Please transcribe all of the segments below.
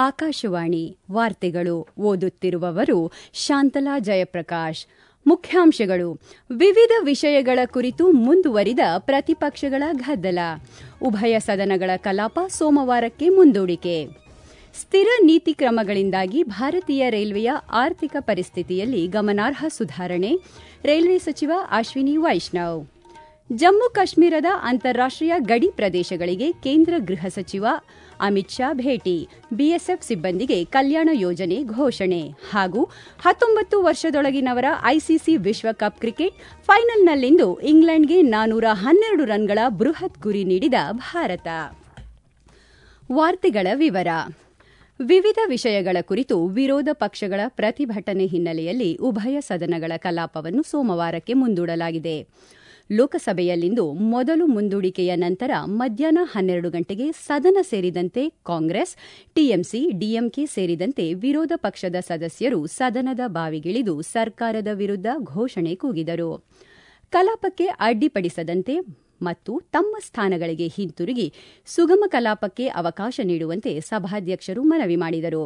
ಆಕಾಶವಾಣಿ ವಾರ್ತೆಗಳು ಓದುತ್ತಿರುವವರು ಶಾಂತಲಾ ಜಯಪ್ರಕಾಶ್ ಮುಖ್ಯಾಂಶಗಳು ವಿವಿಧ ವಿಷಯಗಳ ಕುರಿತು ಮುಂದುವರಿದ ಪ್ರತಿಪಕ್ಷಗಳ ಗದ್ದಲ ಉಭಯ ಸದನಗಳ ಕಲಾಪ ಸೋಮವಾರಕ್ಕೆ ಮುಂದೂಡಿಕೆ ಸ್ಥಿರ ನೀತಿ ಕ್ರಮಗಳಿಂದಾಗಿ ಭಾರತೀಯ ರೈಲ್ವೆಯ ಆರ್ಥಿಕ ಪರಿಸ್ಥಿತಿಯಲ್ಲಿ ಗಮನಾರ್ಹ ಸುಧಾರಣೆ ರೈಲ್ವೆ ಸಚಿವ ಅಶ್ವಿನಿ ವೈಷ್ಣವ್ ಜಮ್ಮು ಕಾಶ್ಮೀರದ ಅಂತಾರಾಷ್ಟೀಯ ಗಡಿ ಪ್ರದೇಶಗಳಿಗೆ ಕೇಂದ್ರ ಗೃಹ ಸಚಿವ ಅಮಿತ್ ಶಾ ಭೇಟಿ ಬಿಎಸ್ಎಫ್ ಸಿಬ್ಬಂದಿಗೆ ಕಲ್ಯಾಣ ಯೋಜನೆ ಘೋಷಣೆ ಹಾಗೂ ಹತ್ತೊಂಬತ್ತು ವರ್ಷದೊಳಗಿನವರ ಐಸಿಸಿ ವಿಶ್ವಕಪ್ ಕ್ರಿಕೆಟ್ ಫೈನಲ್ನಲ್ಲಿಂದು ಇಂಗ್ಲೆಂಡ್ಗೆ ನಾನೂರ ಹನ್ನೆರಡು ರನ್ಗಳ ಬೃಹತ್ ಗುರಿ ನೀಡಿದ ಭಾರತ ವಾರ್ತೆಗಳ ವಿವರ ವಿವಿಧ ವಿಷಯಗಳ ಕುರಿತು ವಿರೋಧ ಪಕ್ಷಗಳ ಪ್ರತಿಭಟನೆ ಹಿನ್ನೆಲೆಯಲ್ಲಿ ಉಭಯ ಸದನಗಳ ಕಲಾಪವನ್ನು ಸೋಮವಾರಕ್ಕೆ ಮುಂದೂಡಲಾಗಿದೆ ಲೋಕಸಭೆಯಲ್ಲಿಂದು ಮೊದಲು ಮುಂದೂಡಿಕೆಯ ನಂತರ ಮಧ್ಯಾಹ್ನ ಹನ್ನೆರಡು ಗಂಟೆಗೆ ಸದನ ಸೇರಿದಂತೆ ಕಾಂಗ್ರೆಸ್ ಟಿಎಂಸಿ ಡಿಎಂಕೆ ಸೇರಿದಂತೆ ವಿರೋಧ ಪಕ್ಷದ ಸದಸ್ಯರು ಸದನದ ಬಾವಿಗಿಳಿದು ಸರ್ಕಾರದ ವಿರುದ್ಧ ಘೋಷಣೆ ಕೂಗಿದರು ಕಲಾಪಕ್ಕೆ ಅಡ್ಡಿಪಡಿಸದಂತೆ ಮತ್ತು ತಮ್ಮ ಸ್ಥಾನಗಳಿಗೆ ಹಿಂತಿರುಗಿ ಸುಗಮ ಕಲಾಪಕ್ಕೆ ಅವಕಾಶ ನೀಡುವಂತೆ ಸಭಾಧ್ಯಕ್ಷರು ಮನವಿ ಮಾಡಿದರು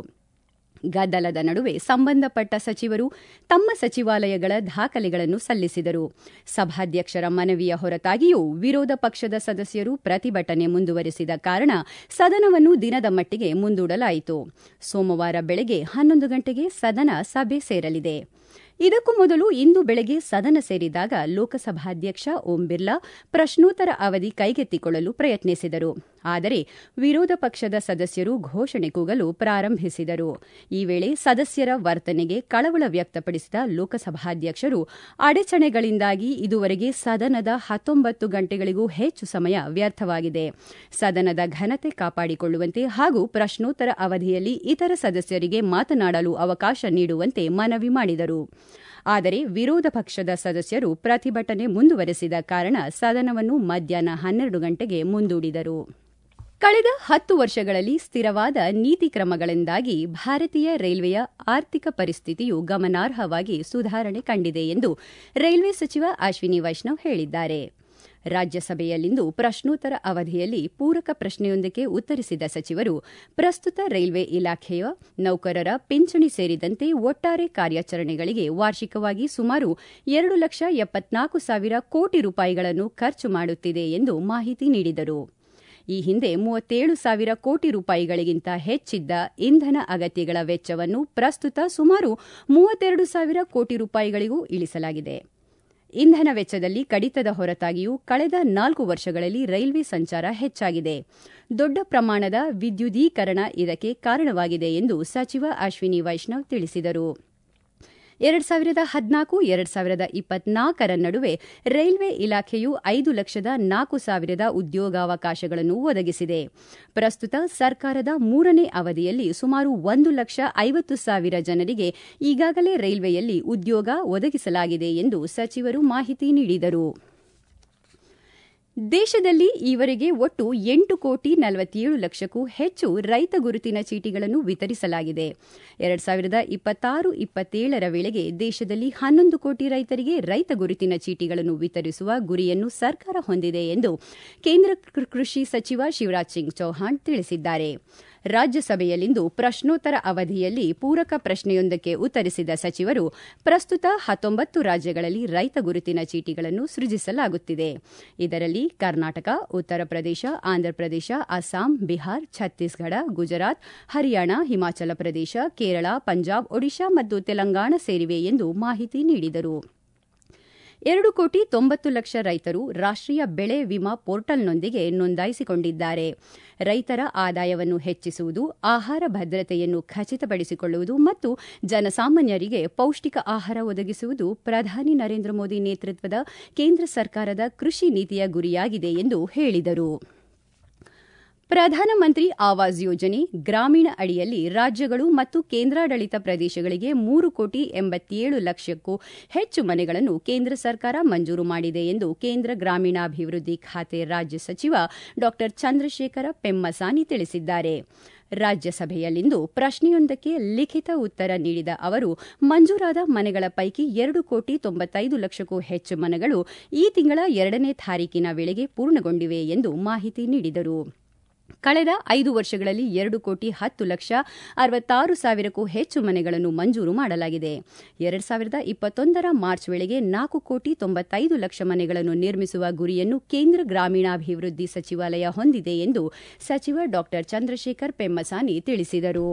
ಗದ್ದಲದ ನಡುವೆ ಸಂಬಂಧಪಟ್ಟ ಸಚಿವರು ತಮ್ಮ ಸಚಿವಾಲಯಗಳ ದಾಖಲೆಗಳನ್ನು ಸಲ್ಲಿಸಿದರು ಸಭಾಧ್ಯಕ್ಷರ ಮನವಿಯ ಹೊರತಾಗಿಯೂ ವಿರೋಧ ಪಕ್ಷದ ಸದಸ್ಯರು ಪ್ರತಿಭಟನೆ ಮುಂದುವರೆಸಿದ ಕಾರಣ ಸದನವನ್ನು ದಿನದ ಮಟ್ಟಿಗೆ ಮುಂದೂಡಲಾಯಿತು ಸೋಮವಾರ ಬೆಳಗ್ಗೆ ಹನ್ನೊಂದು ಗಂಟೆಗೆ ಸದನ ಸಭೆ ಸೇರಲಿದೆ ಇದಕ್ಕೂ ಮೊದಲು ಇಂದು ಬೆಳಗ್ಗೆ ಸದನ ಸೇರಿದಾಗ ಲೋಕಸಭಾಧ್ಯಕ್ಷ ಓಂ ಬಿರ್ಲಾ ಪ್ರಶ್ನೋತ್ತರ ಅವಧಿ ಕೈಗೆತ್ತಿಕೊಳ್ಳಲು ಪ್ರಯತ್ನಿಸಿದರು ಆದರೆ ವಿರೋಧ ಪಕ್ಷದ ಸದಸ್ಯರು ಘೋಷಣೆ ಕೂಗಲು ಪ್ರಾರಂಭಿಸಿದರು ಈ ವೇಳೆ ಸದಸ್ಯರ ವರ್ತನೆಗೆ ಕಳವಳ ವ್ಯಕ್ತಪಡಿಸಿದ ಲೋಕಸಭಾಧ್ಯಕ್ಷರು ಅಡೆಚಣೆಗಳಿಂದಾಗಿ ಇದುವರೆಗೆ ಸದನದ ಹತ್ತೊಂಬತ್ತು ಗಂಟೆಗಳಿಗೂ ಹೆಚ್ಚು ಸಮಯ ವ್ಯರ್ಥವಾಗಿದೆ ಸದನದ ಘನತೆ ಕಾಪಾಡಿಕೊಳ್ಳುವಂತೆ ಹಾಗೂ ಪ್ರಶ್ನೋತ್ತರ ಅವಧಿಯಲ್ಲಿ ಇತರ ಸದಸ್ಯರಿಗೆ ಮಾತನಾಡಲು ಅವಕಾಶ ನೀಡುವಂತೆ ಮನವಿ ಮಾಡಿದರು ಆದರೆ ವಿರೋಧ ಪಕ್ಷದ ಸದಸ್ಯರು ಪ್ರತಿಭಟನೆ ಮುಂದುವರೆಸಿದ ಕಾರಣ ಸದನವನ್ನು ಮಧ್ಯಾಹ್ನ ಹನ್ನೆರಡು ಗಂಟೆಗೆ ಮುಂದೂಡಿದರು ಕಳೆದ ಹತ್ತು ವರ್ಷಗಳಲ್ಲಿ ಸ್ಥಿರವಾದ ನೀತಿ ಕ್ರಮಗಳಿಂದಾಗಿ ಭಾರತೀಯ ರೈಲ್ವೆಯ ಆರ್ಥಿಕ ಪರಿಸ್ಥಿತಿಯು ಗಮನಾರ್ಹವಾಗಿ ಸುಧಾರಣೆ ಕಂಡಿದೆ ಎಂದು ರೈಲ್ವೆ ಸಚಿವ ಅಶ್ವಿನಿ ವೈಷ್ಣವ್ ಹೇಳಿದ್ದಾರೆ ರಾಜ್ಯಸಭೆಯಲ್ಲಿಂದು ಪ್ರಶ್ನೋತ್ತರ ಅವಧಿಯಲ್ಲಿ ಪೂರಕ ಪ್ರಶ್ನೆಯೊಂದಕ್ಕೆ ಉತ್ತರಿಸಿದ ಸಚಿವರು ಪ್ರಸ್ತುತ ರೈಲ್ವೆ ಇಲಾಖೆಯ ನೌಕರರ ಪಿಂಚಣಿ ಸೇರಿದಂತೆ ಒಟ್ಟಾರೆ ಕಾರ್ಯಾಚರಣೆಗಳಿಗೆ ವಾರ್ಷಿಕವಾಗಿ ಸುಮಾರು ಎರಡು ಲಕ್ಷ ಎಪ್ಪತ್ನಾಲ್ಕು ಸಾವಿರ ಕೋಟಿ ರೂಪಾಯಿಗಳನ್ನು ಖರ್ಚು ಮಾಡುತ್ತಿದೆ ಎಂದು ಮಾಹಿತಿ ನೀಡಿದರು ಈ ಹಿಂದೆ ಮೂವತ್ತೇಳು ಸಾವಿರ ಕೋಟಿ ರೂಪಾಯಿಗಳಿಗಿಂತ ಹೆಚ್ಚಿದ್ದ ಇಂಧನ ಅಗತ್ಯಗಳ ವೆಚ್ಚವನ್ನು ಪ್ರಸ್ತುತ ಸುಮಾರು ಮೂವತ್ತೆರಡು ಸಾವಿರ ಕೋಟಿ ರೂಪಾಯಿಗಳಿಗೂ ಇಳಿಸಲಾಗಿದೆ ಇಂಧನ ವೆಚ್ಚದಲ್ಲಿ ಕಡಿತದ ಹೊರತಾಗಿಯೂ ಕಳೆದ ನಾಲ್ಕು ವರ್ಷಗಳಲ್ಲಿ ರೈಲ್ವೆ ಸಂಚಾರ ಹೆಚ್ಚಾಗಿದೆ ದೊಡ್ಡ ಪ್ರಮಾಣದ ವಿದ್ಯುದೀಕರಣ ಇದಕ್ಕೆ ಕಾರಣವಾಗಿದೆ ಎಂದು ಸಚಿವ ಅಶ್ವಿನಿ ವೈಷ್ಣವ್ ತಿಳಿಸಿದರು ಎರಡು ಸಾವಿರದ ಹದಿನಾಲ್ಕು ಎರಡು ಸಾವಿರದ ಇಪ್ಪತ್ನಾಲ್ಕರ ನಡುವೆ ರೈಲ್ವೆ ಇಲಾಖೆಯು ಐದು ಲಕ್ಷದ ನಾಲ್ಕು ಸಾವಿರದ ಉದ್ಯೋಗಾವಕಾಶಗಳನ್ನು ಒದಗಿಸಿದೆ ಪ್ರಸ್ತುತ ಸರ್ಕಾರದ ಮೂರನೇ ಅವಧಿಯಲ್ಲಿ ಸುಮಾರು ಒಂದು ಲಕ್ಷ ಐವತ್ತು ಸಾವಿರ ಜನರಿಗೆ ಈಗಾಗಲೇ ರೈಲ್ವೆಯಲ್ಲಿ ಉದ್ಯೋಗ ಒದಗಿಸಲಾಗಿದೆ ಎಂದು ಸಚಿವರು ಮಾಹಿತಿ ನೀಡಿದರು ದೇಶದಲ್ಲಿ ಈವರೆಗೆ ಒಟ್ಟು ಎಂಟು ಕೋಟಿ ನಲವತ್ತೇಳು ಲಕ್ಷಕ್ಕೂ ಹೆಚ್ಚು ರೈತ ಗುರುತಿನ ಚೀಟಿಗಳನ್ನು ವಿತರಿಸಲಾಗಿದೆ ಎರಡು ಸಾವಿರದ ಇಪ್ಪತ್ತಾರು ಇಪ್ಪತ್ತೇಳರ ವೇಳೆಗೆ ದೇಶದಲ್ಲಿ ಹನ್ನೊಂದು ಕೋಟಿ ರೈತರಿಗೆ ರೈತ ಗುರುತಿನ ಚೀಟಿಗಳನ್ನು ವಿತರಿಸುವ ಗುರಿಯನ್ನು ಸರ್ಕಾರ ಹೊಂದಿದೆ ಎಂದು ಕೇಂದ್ರ ಕೃಷಿ ಸಚಿವ ಶಿವರಾಜ್ ಸಿಂಗ್ ಚೌಹಾಣ್ ತಿಳಿಸಿದ್ದಾರೆ ರಾಜ್ಯಸಭೆಯಲ್ಲಿಂದು ಪ್ರಶ್ನೋತ್ತರ ಅವಧಿಯಲ್ಲಿ ಪೂರಕ ಪ್ರಶ್ನೆಯೊಂದಕ್ಕೆ ಉತ್ತರಿಸಿದ ಸಚಿವರು ಪ್ರಸ್ತುತ ಹತ್ತೊಂಬತ್ತು ರಾಜ್ಯಗಳಲ್ಲಿ ರೈತ ಗುರುತಿನ ಚೀಟಿಗಳನ್ನು ಸೃಜಿಸಲಾಗುತ್ತಿದೆ ಇದರಲ್ಲಿ ಕರ್ನಾಟಕ ಉತ್ತರ ಪ್ರದೇಶ ಆಂಧ್ರಪ್ರದೇಶ ಅಸ್ಸಾಂ ಬಿಹಾರ್ ಛತ್ತೀಸ್ಗಢ ಗುಜರಾತ್ ಹರಿಯಾಣ ಹಿಮಾಚಲ ಪ್ರದೇಶ ಕೇರಳ ಪಂಜಾಬ್ ಒಡಿಶಾ ಮತ್ತು ತೆಲಂಗಾಣ ಸೇರಿವೆ ಎಂದು ಮಾಹಿತಿ ನೀಡಿದರು ಎರಡು ಕೋಟಿ ತೊಂಬತ್ತು ಲಕ್ಷ ರೈತರು ರಾಷ್ಟೀಯ ಬೆಳೆ ವಿಮಾ ಪೋರ್ಟಲ್ನೊಂದಿಗೆ ನೋಂದಾಯಿಸಿಕೊಂಡಿದ್ದಾರೆ ರೈತರ ಆದಾಯವನ್ನು ಹೆಚ್ಚಿಸುವುದು ಆಹಾರ ಭದ್ರತೆಯನ್ನು ಖಚಿತಪಡಿಸಿಕೊಳ್ಳುವುದು ಮತ್ತು ಜನಸಾಮಾನ್ಯರಿಗೆ ಪೌಷ್ಟಿಕ ಆಹಾರ ಒದಗಿಸುವುದು ಪ್ರಧಾನಿ ನರೇಂದ್ರ ಮೋದಿ ನೇತೃತ್ವದ ಕೇಂದ್ರ ಸರ್ಕಾರದ ಕೃಷಿ ನೀತಿಯ ಗುರಿಯಾಗಿದೆ ಎಂದು ಹೇಳಿದರು ಪ್ರಧಾನಮಂತ್ರಿ ಆವಾಸ್ ಯೋಜನೆ ಗ್ರಾಮೀಣ ಅಡಿಯಲ್ಲಿ ರಾಜ್ಯಗಳು ಮತ್ತು ಕೇಂದ್ರಾಡಳಿತ ಪ್ರದೇಶಗಳಿಗೆ ಮೂರು ಕೋಟಿ ಎಂಬತ್ತೇಳು ಲಕ್ಷಕ್ಕೂ ಹೆಚ್ಚು ಮನೆಗಳನ್ನು ಕೇಂದ್ರ ಸರ್ಕಾರ ಮಂಜೂರು ಮಾಡಿದೆ ಎಂದು ಕೇಂದ್ರ ಗ್ರಾಮೀಣಾಭಿವೃದ್ಧಿ ಖಾತೆ ರಾಜ್ಯ ಸಚಿವ ಡಾ ಚಂದ್ರಶೇಖರ ಪೆಮ್ಮಸಾನಿ ತಿಳಿಸಿದ್ದಾರೆ ರಾಜ್ಯಸಭೆಯಲ್ಲಿಂದು ಪ್ರಶ್ನೆಯೊಂದಕ್ಕೆ ಲಿಖಿತ ಉತ್ತರ ನೀಡಿದ ಅವರು ಮಂಜೂರಾದ ಮನೆಗಳ ಪೈಕಿ ಎರಡು ಕೋಟಿ ತೊಂಬತ್ತೈದು ಲಕ್ಷಕ್ಕೂ ಹೆಚ್ಚು ಮನೆಗಳು ಈ ತಿಂಗಳ ಎರಡನೇ ತಾರೀಕಿನ ವೇಳೆಗೆ ಪೂರ್ಣಗೊಂಡಿವೆ ಎಂದು ಮಾಹಿತಿ ನೀಡಿದರು ಕಳೆದ ಐದು ವರ್ಷಗಳಲ್ಲಿ ಎರಡು ಕೋಟಿ ಹತ್ತು ಲಕ್ಷ ಅರವತ್ತಾರು ಸಾವಿರಕ್ಕೂ ಹೆಚ್ಚು ಮನೆಗಳನ್ನು ಮಂಜೂರು ಮಾಡಲಾಗಿದೆ ಎರಡು ಸಾವಿರದ ಇಪ್ಪತ್ತೊಂದರ ಮಾರ್ಚ್ ವೇಳೆಗೆ ನಾಲ್ಕು ಕೋಟಿ ತೊಂಬತ್ತೈದು ಲಕ್ಷ ಮನೆಗಳನ್ನು ನಿರ್ಮಿಸುವ ಗುರಿಯನ್ನು ಕೇಂದ್ರ ಗ್ರಾಮೀಣಾಭಿವೃದ್ಧಿ ಸಚಿವಾಲಯ ಹೊಂದಿದೆ ಎಂದು ಸಚಿವ ಡಾ ಚಂದ್ರಶೇಖರ್ ಪೆಮ್ಮಸಾನಿ ತಿಳಿಸಿದರು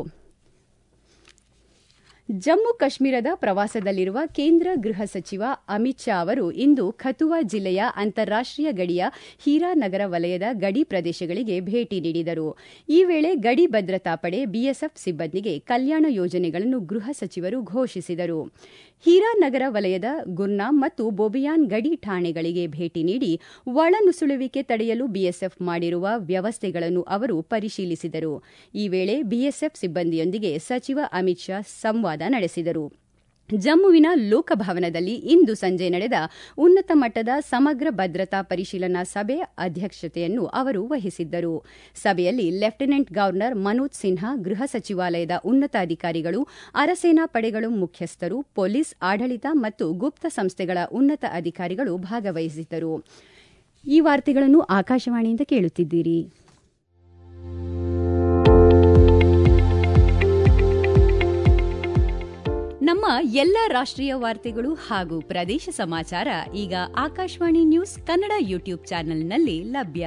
ಜಮ್ಮು ಕಾಶ್ಮೀರದ ಪ್ರವಾಸದಲ್ಲಿರುವ ಕೇಂದ್ರ ಗೃಹ ಸಚಿವ ಅಮಿತ್ ಶಾ ಅವರು ಇಂದು ಖತುವಾ ಜಿಲ್ಲೆಯ ಅಂತಾರಾಷ್ಟೀಯ ಗಡಿಯ ಹೀರಾನಗರ ವಲಯದ ಗಡಿ ಪ್ರದೇಶಗಳಿಗೆ ಭೇಟಿ ನೀಡಿದರು ಈ ವೇಳೆ ಗಡಿ ಭದ್ರತಾ ಪಡೆ ಬಿಎಸ್ಎಫ್ ಸಿಬ್ಬಂದಿಗೆ ಕಲ್ಯಾಣ ಯೋಜನೆಗಳನ್ನು ಗೃಹ ಸಚಿವರು ಘೋಷಿಸಿದರು ಹೀರಾನಗರ ವಲಯದ ಗುರ್ನಾಮ್ ಮತ್ತು ಬೊಬಿಯಾನ್ ಗಡಿ ಠಾಣೆಗಳಿಗೆ ಭೇಟಿ ನೀಡಿ ಒಳನುಸುಳುವಿಕೆ ತಡೆಯಲು ಬಿಎಸ್ಎಫ್ ಮಾಡಿರುವ ವ್ಯವಸ್ಥೆಗಳನ್ನು ಅವರು ಪರಿಶೀಲಿಸಿದರು ಈ ವೇಳೆ ಬಿಎಸ್ಎಫ್ ಸಿಬ್ಬಂದಿಯೊಂದಿಗೆ ಸಚಿವ ಅಮಿತ್ ಶಾ ಸಂವಾದ ನಡೆಸಿದರು ಜಮ್ಮುವಿನ ಲೋಕಭವನದಲ್ಲಿ ಇಂದು ಸಂಜೆ ನಡೆದ ಉನ್ನತ ಮಟ್ಟದ ಸಮಗ್ರ ಭದ್ರತಾ ಪರಿಶೀಲನಾ ಸಭೆ ಅಧ್ಯಕ್ಷತೆಯನ್ನು ಅವರು ವಹಿಸಿದ್ದರು ಸಭೆಯಲ್ಲಿ ಲೆಫ್ಟಿನೆಂಟ್ ಗವರ್ನರ್ ಮನೋಜ್ ಸಿನ್ಹಾ ಗೃಹ ಸಚಿವಾಲಯದ ಉನ್ನತ ಅಧಿಕಾರಿಗಳು ಅರಸೇನಾ ಪಡೆಗಳು ಮುಖ್ಯಸ್ಥರು ಪೊಲೀಸ್ ಆಡಳಿತ ಮತ್ತು ಗುಪ್ತ ಸಂಸ್ಥೆಗಳ ಉನ್ನತ ಅಧಿಕಾರಿಗಳು ಭಾಗವಹಿಸಿದ್ದರು ಈ ವಾರ್ತೆಗಳನ್ನು ಆಕಾಶವಾಣಿಯಿಂದ ಕೇಳುತ್ತಿದ್ದೀರಿ ನಮ್ಮ ಎಲ್ಲ ರಾಷ್ಟ್ರೀಯ ವಾರ್ತೆಗಳು ಹಾಗೂ ಪ್ರದೇಶ ಸಮಾಚಾರ ಈಗ ಆಕಾಶವಾಣಿ ನ್ಯೂಸ್ ಕನ್ನಡ ಯೂಟ್ಯೂಬ್ ಚಾನೆಲ್ನಲ್ಲಿ ಲಭ್ಯ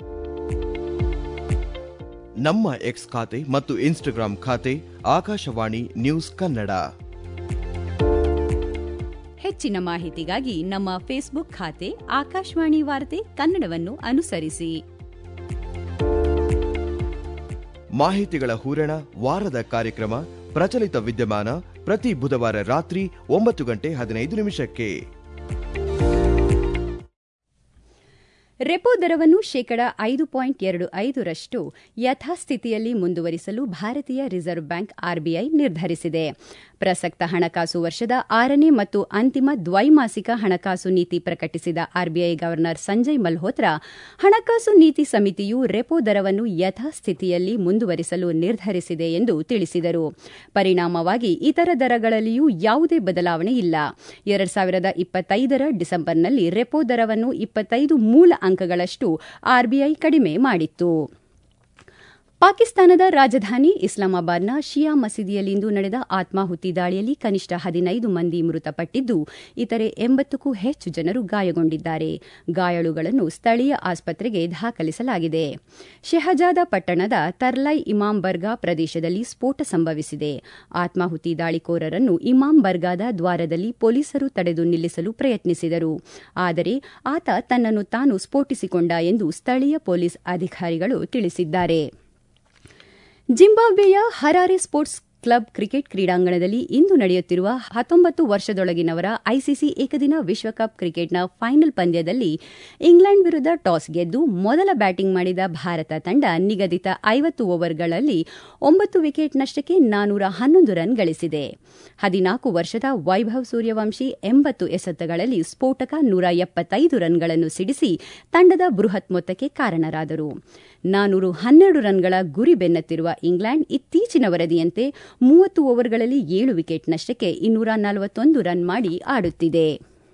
ನಮ್ಮ ಎಕ್ಸ್ ಖಾತೆ ಮತ್ತು ಇನ್ಸ್ಟಾಗ್ರಾಂ ಖಾತೆ ಆಕಾಶವಾಣಿ ನ್ಯೂಸ್ ಕನ್ನಡ ಹೆಚ್ಚಿನ ಮಾಹಿತಿಗಾಗಿ ನಮ್ಮ ಫೇಸ್ಬುಕ್ ಖಾತೆ ಆಕಾಶವಾಣಿ ವಾರ್ತೆ ಕನ್ನಡವನ್ನು ಅನುಸರಿಸಿ ಮಾಹಿತಿಗಳ ಹೂರಣ ವಾರದ ಕಾರ್ಯಕ್ರಮ ಪ್ರಚಲಿತ ವಿದ್ಯಮಾನ ಪ್ರತಿ ಬುಧವಾರ ರಾತ್ರಿ ಒಂಬತ್ತು ಗಂಟೆ ಹದಿನೈದು ನಿಮಿಷಕ್ಕೆ ರೆಪೋ ದರವನ್ನು ಶೇಕಡ ಐದು ಪಾಯಿಂಟ್ ಎರಡು ಐದರಷ್ಟು ಯಥಾಸ್ಥಿತಿಯಲ್ಲಿ ಮುಂದುವರಿಸಲು ಭಾರತೀಯ ರಿಸರ್ವ್ ಬ್ಯಾಂಕ್ ಆರ್ಬಿಐ ನಿರ್ಧರಿಸಿದೆ ಪ್ರಸಕ್ತ ಹಣಕಾಸು ವರ್ಷದ ಆರನೇ ಮತ್ತು ಅಂತಿಮ ದ್ವೈಮಾಸಿಕ ಹಣಕಾಸು ನೀತಿ ಪ್ರಕಟಿಸಿದ ಆರ್ಬಿಐ ಗವರ್ನರ್ ಸಂಜಯ್ ಮಲ್ಹೋತ್ರಾ ಹಣಕಾಸು ನೀತಿ ಸಮಿತಿಯು ರೆಪೋ ದರವನ್ನು ಯಥಾಸ್ಥಿತಿಯಲ್ಲಿ ಮುಂದುವರಿಸಲು ನಿರ್ಧರಿಸಿದೆ ಎಂದು ತಿಳಿಸಿದರು ಪರಿಣಾಮವಾಗಿ ಇತರ ದರಗಳಲ್ಲಿಯೂ ಯಾವುದೇ ಬದಲಾವಣೆ ಇಲ್ಲ ಎರಡು ಸಾವಿರದ ಇಪ್ಪತ್ತೈದರ ಡಿಸೆಂಬರ್ನಲ್ಲಿ ರೆಪೋ ದರವನ್ನು ಇಪ್ಪತ್ತೈದು ಮೂಲ ಅಂಕಗಳಷ್ಟು ಆರ್ಬಿಐ ಕಡಿಮೆ ಮಾಡಿತ್ತು ಪಾಕಿಸ್ತಾನದ ರಾಜಧಾನಿ ಇಸ್ಲಾಮಾಬಾದ್ನ ಶಿಯಾ ಮಸೀದಿಯಲ್ಲಿಂದು ನಡೆದ ಆತ್ಮಾಹುತಿ ದಾಳಿಯಲ್ಲಿ ಕನಿಷ್ಠ ಹದಿನೈದು ಮಂದಿ ಮೃತಪಟ್ಟಿದ್ದು ಇತರೆ ಎಂಬತ್ತಕ್ಕೂ ಹೆಚ್ಚು ಜನರು ಗಾಯಗೊಂಡಿದ್ದಾರೆ ಗಾಯಾಳುಗಳನ್ನು ಸ್ಥಳೀಯ ಆಸ್ಪತ್ರೆಗೆ ದಾಖಲಿಸಲಾಗಿದೆ ಶೆಹಜಾದ ಪಟ್ಟಣದ ತರ್ಲೈ ಇಮಾಮ್ ಬರ್ಗಾ ಪ್ರದೇಶದಲ್ಲಿ ಸ್ಫೋಟ ಸಂಭವಿಸಿದೆ ಆತ್ಮಾಹುತಿ ದಾಳಿಕೋರರನ್ನು ಇಮಾಮ್ ಬರ್ಗಾದ ದ್ವಾರದಲ್ಲಿ ಪೊಲೀಸರು ತಡೆದು ನಿಲ್ಲಿಸಲು ಪ್ರಯತ್ನಿಸಿದರು ಆದರೆ ಆತ ತನ್ನನ್ನು ತಾನು ಸ್ಫೋಟಿಸಿಕೊಂಡ ಎಂದು ಸ್ಥಳೀಯ ಪೊಲೀಸ್ ಅಧಿಕಾರಿಗಳು ತಿಳಿಸಿದ್ದಾರೆ ಜಿಂಬಾಬ್ವೆಯ ಹರಾರೆ ಸ್ಪೋರ್ಟ್ಸ್ ಕ್ಲಬ್ ಕ್ರಿಕೆಟ್ ಕ್ರೀಡಾಂಗಣದಲ್ಲಿ ಇಂದು ನಡೆಯುತ್ತಿರುವ ಹತ್ತೊಂಬತ್ತು ವರ್ಷದೊಳಗಿನವರ ಐಸಿಸಿ ಏಕದಿನ ವಿಶ್ವಕಪ್ ಕ್ರಿಕೆಟ್ನ ಫೈನಲ್ ಪಂದ್ಯದಲ್ಲಿ ಇಂಗ್ಲೆಂಡ್ ವಿರುದ್ಧ ಟಾಸ್ ಗೆದ್ದು ಮೊದಲ ಬ್ಯಾಟಿಂಗ್ ಮಾಡಿದ ಭಾರತ ತಂಡ ನಿಗದಿತ ಐವತ್ತು ಓವರ್ಗಳಲ್ಲಿ ಒಂಬತ್ತು ವಿಕೆಟ್ ನಷ್ಟಕ್ಕೆ ನಾನೂರ ಹನ್ನೊಂದು ರನ್ ಗಳಿಸಿದೆ ಹದಿನಾಲ್ಕು ವರ್ಷದ ವೈಭವ್ ಸೂರ್ಯವಂಶಿ ಎಂಬತ್ತು ಎಸೆತಗಳಲ್ಲಿ ಸ್ಫೋಟಕ ನೂರ ಎಪ್ಪತ್ತೈದು ರನ್ಗಳನ್ನು ಸಿಡಿಸಿ ತಂಡದ ಬೃಹತ್ ಮೊತ್ತಕ್ಕೆ ಕಾರಣರಾದರು ನಾನೂರು ಹನ್ನೆರಡು ರನ್ಗಳ ಗುರಿ ಬೆನ್ನತ್ತಿರುವ ಇಂಗ್ಲೆಂಡ್ ಇತ್ತೀಚಿನ ವರದಿಯಂತೆ ಮೂವತ್ತು ಓವರ್ಗಳಲ್ಲಿ ಏಳು ವಿಕೆಟ್ ನಷ್ಟಕ್ಕೆ ಇನ್ನೂರ ನಲವತ್ತೊಂದು ರನ್ ಮಾಡಿ ಆಡುತ್ತಿದೆ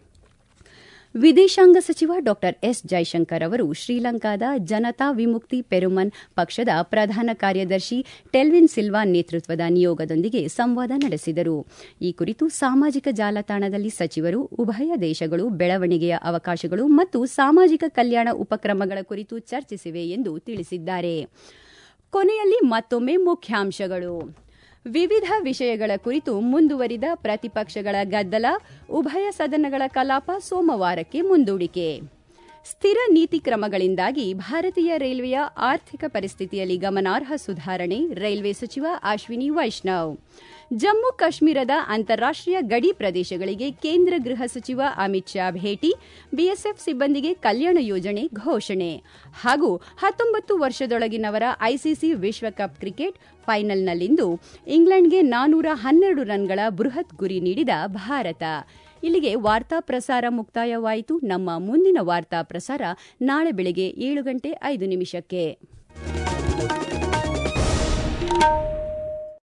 ವಿದೇಶಾಂಗ ಸಚಿವ ಡಾ ಎಸ್ ಜೈಶಂಕರ್ ಅವರು ಶ್ರೀಲಂಕಾದ ಜನತಾ ವಿಮುಕ್ತಿ ಪೆರುಮನ್ ಪಕ್ಷದ ಪ್ರಧಾನ ಕಾರ್ಯದರ್ಶಿ ಟೆಲ್ವಿನ್ ಸಿಲ್ವಾ ನೇತೃತ್ವದ ನಿಯೋಗದೊಂದಿಗೆ ಸಂವಾದ ನಡೆಸಿದರು ಈ ಕುರಿತು ಸಾಮಾಜಿಕ ಜಾಲತಾಣದಲ್ಲಿ ಸಚಿವರು ಉಭಯ ದೇಶಗಳು ಬೆಳವಣಿಗೆಯ ಅವಕಾಶಗಳು ಮತ್ತು ಸಾಮಾಜಿಕ ಕಲ್ಯಾಣ ಉಪಕ್ರಮಗಳ ಕುರಿತು ಚರ್ಚಿಸಿವೆ ಎಂದು ತಿಳಿಸಿದ್ದಾರೆ ಕೊನೆಯಲ್ಲಿ ಮತ್ತೊಮ್ಮೆ ಮುಖ್ಯಾಂಶಗಳು ವಿವಿಧ ವಿಷಯಗಳ ಕುರಿತು ಮುಂದುವರಿದ ಪ್ರತಿಪಕ್ಷಗಳ ಗದ್ದಲ ಉಭಯ ಸದನಗಳ ಕಲಾಪ ಸೋಮವಾರಕ್ಕೆ ಮುಂದೂಡಿಕೆ ಸ್ಥಿರ ನೀತಿ ಕ್ರಮಗಳಿಂದಾಗಿ ಭಾರತೀಯ ರೈಲ್ವೆಯ ಆರ್ಥಿಕ ಪರಿಸ್ಥಿತಿಯಲ್ಲಿ ಗಮನಾರ್ಹ ಸುಧಾರಣೆ ರೈಲ್ವೆ ಸಚಿವ ಅಶ್ವಿನಿ ವೈಷ್ಣವ್ ಜಮ್ಮು ಕಾಶ್ಮೀರದ ಅಂತಾರಾಷ್ಟೀಯ ಗಡಿ ಪ್ರದೇಶಗಳಿಗೆ ಕೇಂದ್ರ ಗೃಹ ಸಚಿವ ಅಮಿತ್ ಶಾ ಭೇಟಿ ಬಿಎಸ್ಎಫ್ ಸಿಬ್ಬಂದಿಗೆ ಕಲ್ಯಾಣ ಯೋಜನೆ ಘೋಷಣೆ ಹಾಗೂ ಹತ್ತೊಂಬತ್ತು ವರ್ಷದೊಳಗಿನವರ ಐಸಿಸಿ ವಿಶ್ವಕಪ್ ಕ್ರಿಕೆಟ್ ಫೈನಲ್ನಲ್ಲಿಂದು ಇಂಗ್ಲೆಂಡ್ಗೆ ನಾನೂರ ಹನ್ನೆರಡು ರನ್ಗಳ ಬೃಹತ್ ಗುರಿ ನೀಡಿದ ಭಾರತ ಇಲ್ಲಿಗೆ ವಾರ್ತಾ ಪ್ರಸಾರ ಮುಕ್ತಾಯವಾಯಿತು ನಮ್ಮ ಮುಂದಿನ ವಾರ್ತಾ ಪ್ರಸಾರ ನಾಳೆ ಬೆಳಗ್ಗೆ ಏಳು ಗಂಟೆ ಐದು ನಿಮಿಷಕ್ಕೆ